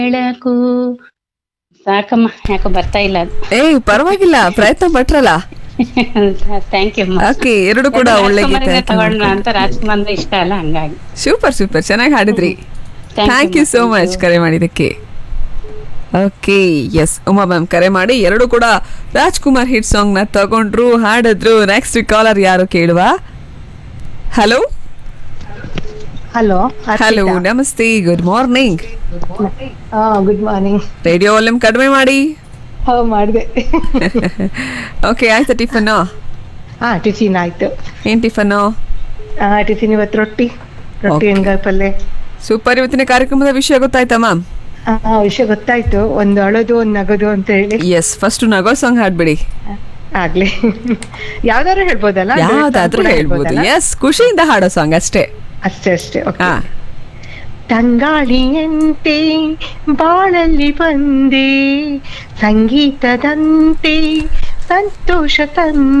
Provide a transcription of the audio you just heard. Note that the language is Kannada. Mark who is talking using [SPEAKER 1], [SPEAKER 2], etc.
[SPEAKER 1] ಬೆಳಕು ಸಾಕಮ್ಮ ಯಾಕೋ ಬರ್ತಾ ಇಲ್ಲ ಅದು
[SPEAKER 2] ಏಯ್ ಪರವಾಗಿಲ್ಲ ಪ್ರಯತ್ನ ಪಟ್ರಲ್ಲ
[SPEAKER 1] ಥ್ಯಾಂಕ್ ಯು
[SPEAKER 2] ಓಕೆ ಎರಡು ಕೂಡ ಒಳ್ಳೆ ಗೀತೆ
[SPEAKER 1] ತಗೊಂಡ ಅಂತ ರಾಜ್ಕುಮಾರ್ ಅಂದ್ರೆ ಇಷ್ಟ ಅಲ್ಲ ಹಂಗಾಗಿ
[SPEAKER 2] ಸೂಪರ್ ಸೂಪರ್ ಚೆನ್ನಾಗಿ ಹಾಡಿದ್ರಿ ಥ್ಯಾಂಕ್ ಯು ಸೋ ಮಚ್ ಕರೆ ಮಾಡಿದ್ದಕ್ಕೆ ಓಕೆ ಎಸ್ ಉಮಾ ಮ್ಯಾಮ್ ಕರೆ ಮಾಡಿ ಎರಡು ಕೂಡ ರಾಜ್ಕುಮಾರ್ ಹಿಟ್ ಸಾಂಗ್ ನ ತಗೊಂಡ್ರು ಹಾಡಿದ್ರು ನೆಕ್ಸ್ಟ್ ಕಾಲರ್ ಯಾರು ಕೇಳುವ ಹಲೋ
[SPEAKER 3] ಹಲೋ
[SPEAKER 2] ಹಲೋ ನಮಸ್ತೆ ಗುಡ್ ಮಾರ್ನಿಂಗ್
[SPEAKER 3] ಹಾ ಗುಡ್ ಮಾರ್ನಿಂಗ್
[SPEAKER 2] ರೇಡಿಯೋ ವಾಲ್ಯೂಮ್ ಕಡಿಮೆ ಮಾಡಿ
[SPEAKER 3] ಹಾ ಮಾಡಿದೆ
[SPEAKER 2] ಓಕೆ ಆಯ್ತಾ ಟಿಫನ್
[SPEAKER 3] ಹಾ ಟಿಫಿನ್ ಆಯ್ತು
[SPEAKER 2] ಏನ್ ಟಿಫನ್
[SPEAKER 3] ಹಾ ಟಿಫಿನ್ ಇವತ್ತು ರೊಟ್ಟಿ ರೊಟ್ಟಿ
[SPEAKER 2] Okay.
[SPEAKER 3] ಎಣ್ಗಾಯಿ ಪಲ್ಯ
[SPEAKER 2] ಸೂಪರ್ ಇವತ್ತಿನ ಕಾರ್ಯಕ್ರಮದ ವಿಷಯ ಗೊತ್ತಾಯ್ತಾ ಮ್ಯಾಮ್
[SPEAKER 3] ಹಾ ವಿಷಯ ಗೊತ್ತಾಯ್ತು ಒಂದು ಅಳೋದು ಒಂದು ನಗೋದು ಅಂತ ಹೇಳಿ
[SPEAKER 2] ಎಸ್ ಫಸ್ಟ್ ನಗೋ ಸಾಂಗ್ ಹಾಡ್ಬಿಡಿ
[SPEAKER 3] ಆಗ್ಲಿ ಯಾವ್ದಾದ್ರು ಹೇಳ್ಬೋದಲ್ಲ duet song
[SPEAKER 2] ಯಾವ್ದಾದ್ರೂ
[SPEAKER 3] ಕೂಡ
[SPEAKER 2] ಹೇಳ್ಬೋದು
[SPEAKER 3] ಹೇಳ್ಬೋದಲ್ಲ?
[SPEAKER 2] ಎಸ್ ಖುಷಿಯಿಂದ ಹಾಡೋ ಸಾಂಗ್ ಅಷ್ಟೇ
[SPEAKER 3] ಅಷ್ಟೇ ಅಷ್ಟೇ ಓಕೆ
[SPEAKER 2] ಹಾ
[SPEAKER 3] ತಂಗಾಳಿಯಂತೆ ಬಾಳಲ್ಲಿ ಬಂದೆ ಸಂಗೀತದಂತೆ ಸಂತೋಷ ತಂದೆ